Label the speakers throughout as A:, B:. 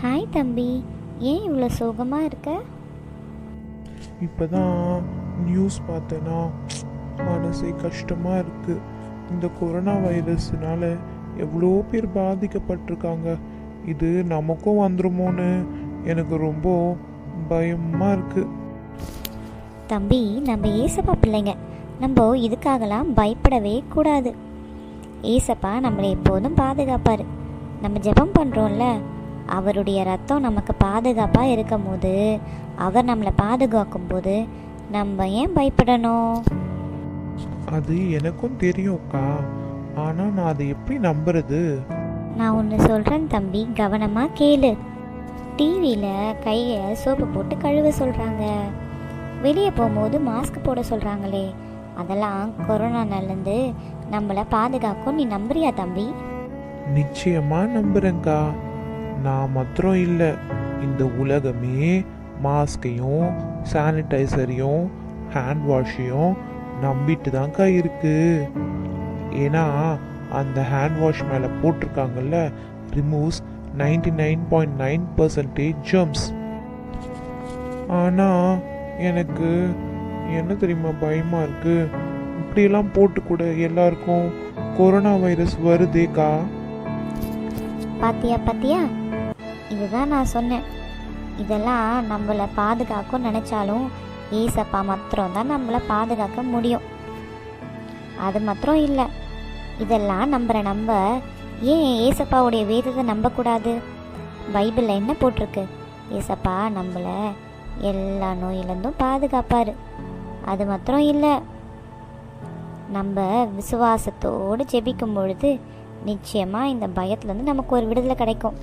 A: hi தம்பி ஏன் இவ்வளோ சோகமாக இருக்க
B: இப்போதான் நியூஸ் பார்த்தேன்னா மனசே கஷ்டமாக இருக்குது இந்த கொரோனா வைரஸ்னால எவ்வளோ பேர் பாதிக்கப்பட்டிருக்காங்க இது நமக்கும் வந்துருமோன்னு எனக்கு ரொம்ப பயமாக இருக்குது
A: தம்பி நம்ம ஏசப்பா பிள்ளைங்க நம்ம இதுக்காகலாம் பயப்படவே கூடாது ஏசப்பா நம்மளை எப்போதும் பாதுகாப்பார் நம்ம ஜெபம் பண்ணுறோம்ல அவருடைய ரத்தம் நமக்கு பாதுகாப்பாக இருக்கும் போது அவர் நம்மளை பாதுகாக்கும் போது நம்ம ஏன் பயப்படணும்
B: அது எனக்கும் தெரியும்க்கா ஆனால் நான் அதை எப்படி நம்புறது
A: நான் ஒன்று சொல்கிறேன் தம்பி கவனமாக கேளு டிவியில் கையை சோப்பு போட்டு கழுவ சொல்கிறாங்க வெளியே போகும்போது மாஸ்க் போட சொல்கிறாங்களே அதெல்லாம் கொரோனாலேருந்து நம்மளை பாதுகாக்கும் நீ நம்புறியா தம்பி
B: நிச்சயமா நம்புறேங்க்கா நான் மாத்திரம் இல்லை இந்த உலகமே மாஸ்கையும் சானிடைசரையும் ஹேண்ட் வாஷையும் நம்பிட்டு தான்க்கா இருக்கு ஏன்னா அந்த ஹேண்ட் வாஷ் மேலே போட்டிருக்காங்கல்ல removes ninety nine point nine percentage germs ஆனால் எனக்கு என்ன தெரியுமா பயமா இருக்கு இப்படியெல்லாம் போட்டு கூட எல்லாருக்கும் கொரோனா வைரஸ் வருதேக்கா
A: பாத்தியா பாத்தியா இதுதான் நான் சொன்னேன் இதெல்லாம் நம்மளை பாதுகாக்கும் நினச்சாலும் ஏசப்பா மாத்திரம் தான் நம்மளை பாதுகாக்க முடியும் அது மாத்திரம் இல்லை இதெல்லாம் நம்புற நம்ப ஏன் ஏசப்பாவுடைய வேதத்தை நம்பக்கூடாது பைபிளில் என்ன போட்டிருக்கு ஏசப்பா நம்மளை எல்லா நோயிலேருந்தும் பாதுகாப்பார் அது மாத்திரம் இல்லை நம்ம விசுவாசத்தோடு ஜெபிக்கும் பொழுது நிச்சயமாக இந்த பயத்துலேருந்து நமக்கு ஒரு விடுதலை கிடைக்கும்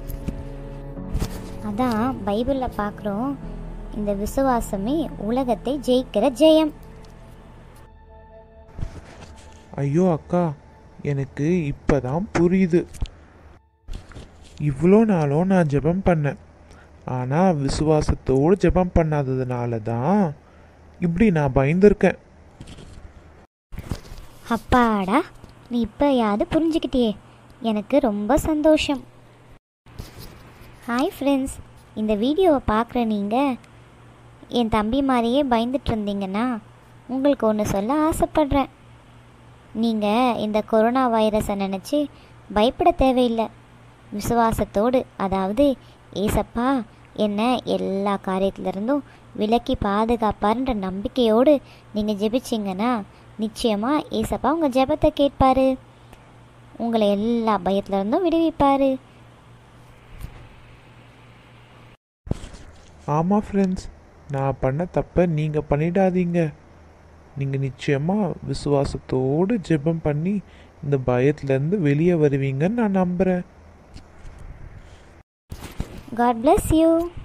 A: அதான் பைபிளில் பார்க்குறோம் இந்த விசுவாசமே உலகத்தை ஜெயிக்கிற ஜெயம்
B: ஐயோ அக்கா எனக்கு இப்பதான் புரியுது இவ்வளோ நாளும் நான் ஜெபம் பண்ணேன் ஆனால் விசுவாசத்தோடு ஜெபம் பண்ணாததுனால தான் இப்படி நான் பயந்துருக்கேன்
A: அப்பாடா நீ இப்போயாவது புரிஞ்சுக்கிட்டியே எனக்கு ரொம்ப சந்தோஷம் ஹாய் ஃப்ரெண்ட்ஸ் இந்த வீடியோவை பார்க்குற நீங்கள் என் தம்பி மாதிரியே பயந்துட்டு இருந்தீங்கன்னா உங்களுக்கு ஒன்று சொல்ல ஆசைப்படுறேன் நீங்கள் இந்த கொரோனா வைரஸை நினச்சி பயப்பட தேவையில்லை விசுவாசத்தோடு அதாவது ஏசப்பா என்ன எல்லா காரியத்திலிருந்தும் விலக்கி பாதுகாப்பாருன்ற நம்பிக்கையோடு நீங்கள் ஜெபிச்சிங்கன்னா நிச்சயமாக ஏசப்பா உங்கள் ஜெபத்தை கேட்பாரு உங்களை எல்லா பயத்துலேருந்தும் விடுவிப்பாரு
B: ஆமாம் ஃப்ரெண்ட்ஸ் நான் பண்ண தப்பை நீங்கள் பண்ணிடாதீங்க நீங்கள் நிச்சயமாக விசுவாசத்தோடு ஜெபம் பண்ணி இந்த பயத்துலேருந்து வெளியே வருவீங்கன்னு நான் நம்புகிறேன்
A: காட் bless யூ